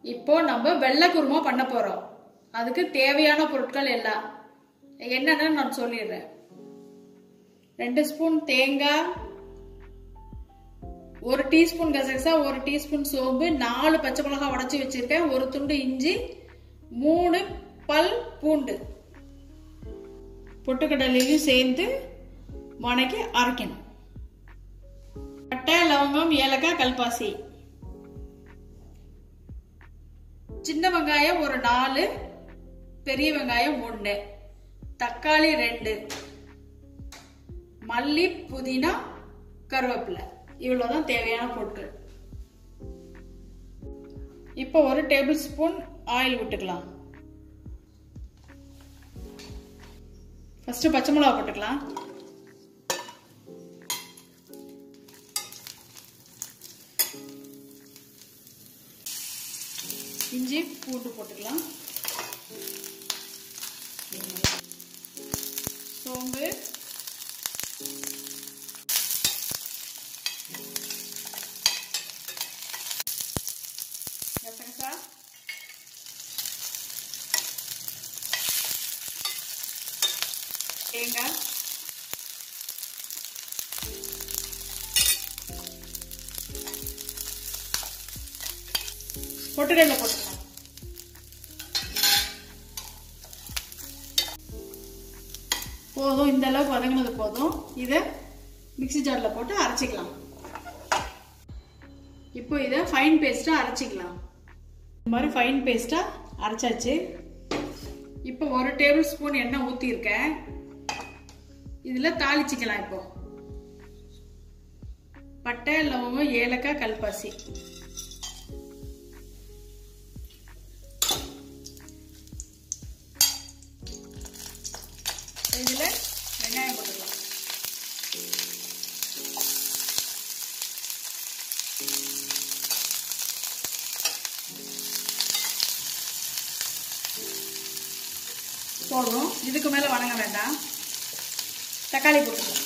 இப்போ நம்ம வெள்ளை குருமா பண்ண போறோம் அதுக்கு தேவையான பொருட்கள் எல்லாம் என்னன்னு நான் சொல்லிடுறேன் ரெண்டு ஸ்பூன் தேங்காய் ஒரு டீஸ்பூன் கசகசா ஒரு டீஸ்பூன் சோம்பு நாலு பச்சை மிளகாய் உடைச்சி வச்சிருக்கேன் ஒரு துண்டு இஞ்சி மூணு பல் பூண்டு பொட்டுக்கடலையும் சேர்த்து வணக்கி அரைக்கணும் பட்டை லவங்கம் ஏலக்காய் கல்பாசி சின்ன வெங்காயம் ஒரு நாலு பெரிய வெங்காயம் ஒன்று தக்காளி ரெண்டு மல்லி புதினா கருவேப்பிலை இவ்வளவுதான் தேவையான பொருட்கள் இப்போ ஒரு டேபிள் ஸ்பூன் ஆயில் விட்டுக்கலாம் ஃபர்ஸ்ட் பச்சை மிளகா போட்டுக்கலாம் இஞ்சி பூண்டு போட்டுக்கலாம் சோம்பு கசகசா தேங்காய் பொட்டுக்கடலை போட்டுக்கலாம் போதும் இந்த அளவுக்கு வதங்கினது போதும் இதை மிக்ஸி ஜாரில் போட்டு அரைச்சிக்கலாம் இப்போ இதை ஃபைன் பேஸ்ட்டாக அரைச்சிக்கலாம் இந்த மாதிரி ஃபைன் பேஸ்ட்டாக அரைச்சாச்சு இப்போ ஒரு டேபிள் ஸ்பூன் எண்ணெய் ஊற்றிருக்கேன் இதில் தாளிச்சிக்கலாம் இப்போ பட்டை லவங்கம் ஏலக்காய் கல்பாசி இதில் வெங்காயம் போட்டுக்கலாம் போதும் இதுக்கு மேலே வணங்க வேண்டாம் தக்காளி போட்டுக்கலாம்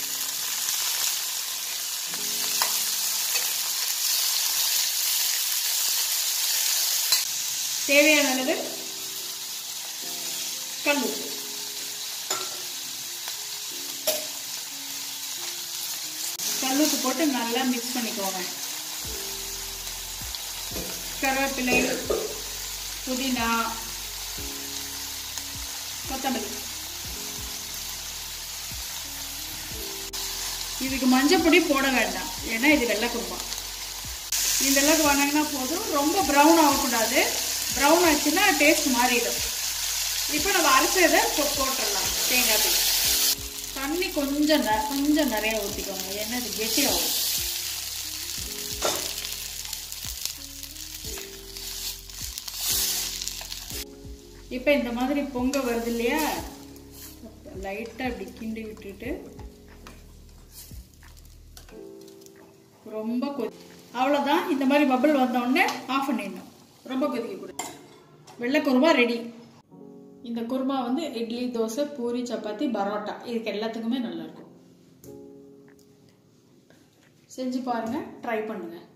தேவையான அளவு கல் உப்பு கல்லுப்பு போட்டு நல்லா மிக்ஸ் பண்ணிக்கோங்க கருவேப்பிலை புதினா கொத்தமல்லி இதுக்கு மஞ்சள் பொடி போட வேண்டாம் ஏன்னா இது வெள்ளை குருமா இந்த அளவுக்கு வணங்கினா போதும் ரொம்ப ப்ரௌன் ஆகக்கூடாது ப்ரௌன் ஆச்சுன்னா டேஸ்ட் மாறிடும் இப்போ நம்ம அரைச்சதை போ- போட்டுடலாம் தேங்காய் தூள் தண்ணி கொஞ்சம் ந- கொஞ்சம் நிறைய ஊற்றிக்கோங்க ஏன்னா இது கெட்டியாகும் இப்போ இந்த மாதிரி பொங்க வருது இல்லையா லைட்டாக இப்படி கிண்டி விட்டுட்டு ரொம்ப கொதி அவ்வளோதான் இந்த மாதிரி பபிள் வந்தோடனே ஆஃப் பண்ணிடணும் ரொம்ப கொதிக்க கூடாது வெள்ளை குருமா ரெடி இந்த குருமா வந்து இட்லி தோசை பூரி சப்பாத்தி பரோட்டா இதுக்கு எல்லாத்துக்குமே நல்லா இருக்கும் செஞ்சு பாருங்க ட்ரை பண்ணுங்க